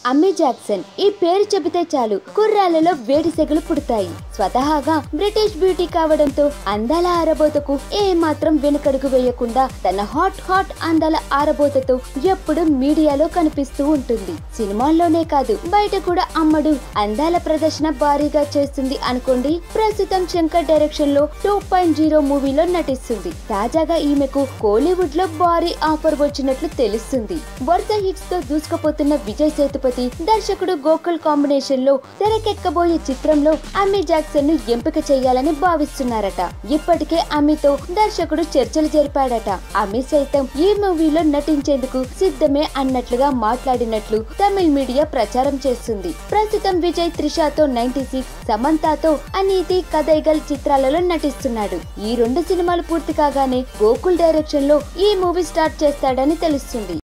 అమ్మి జాక్సన్ ఈ పేరు చెబితే చాలు కుర్రాలలో వేడి సెగలు పుడతాయి స్వతహాగా బ్రిటిష్ బ్యూటీ కావడంతో అందాల ఆరబోతకు ఏ మాత్రం వెనుకడుగు వేయకుండా తన హాట్ హాట్ అందాల ఆరబోతతో ఎప్పుడు మీడియాలో కనిపిస్తూ ఉంటుంది సినిమాల్లోనే కాదు బయట కూడా అమ్మడు అందాల ప్రదర్శన భారీగా చేస్తుంది అనుకోండి ప్రస్తుతం శంకర్ డైరెక్షన్ లో టూ పాయింట్ జీరో మూవీలో నటిస్తుంది తాజాగా ఈమెకు కోలీవుడ్ లో భారీ ఆఫర్ వచ్చినట్లు తెలుస్తుంది వరుస హిట్స్ తో దూసుకుపోతున్న విజయ్ సేతుపతి దర్శకుడు గోకుల్ కాంబినేషన్ లో తెరకెక్కబోయే చిత్రంలో అమ్మి జాక్సన్ ను ఎంపిక చేయాలని భావిస్తున్నారట ఇప్పటికే అమ్మితో దర్శకుడు చర్చలు జరిపాడట అమ్మి సైతం ఈ మూవీలో నటించేందుకు సిద్ధమే అన్నట్లుగా మాట్లాడినట్లు తమిళ్ మీడియా ప్రచారం చేస్తుంది ప్రస్తుతం విజయ్ త్రిషాతో నైన్టీ సిక్స్ సమంతాతో అనీతి కథైగల్ చిత్రాలలో నటిస్తున్నాడు ఈ రెండు సినిమాలు పూర్తి కాగానే గోకుల్ డైరెక్షన్ లో ఈ మూవీ స్టార్ట్ చేస్తాడని తెలుస్తుంది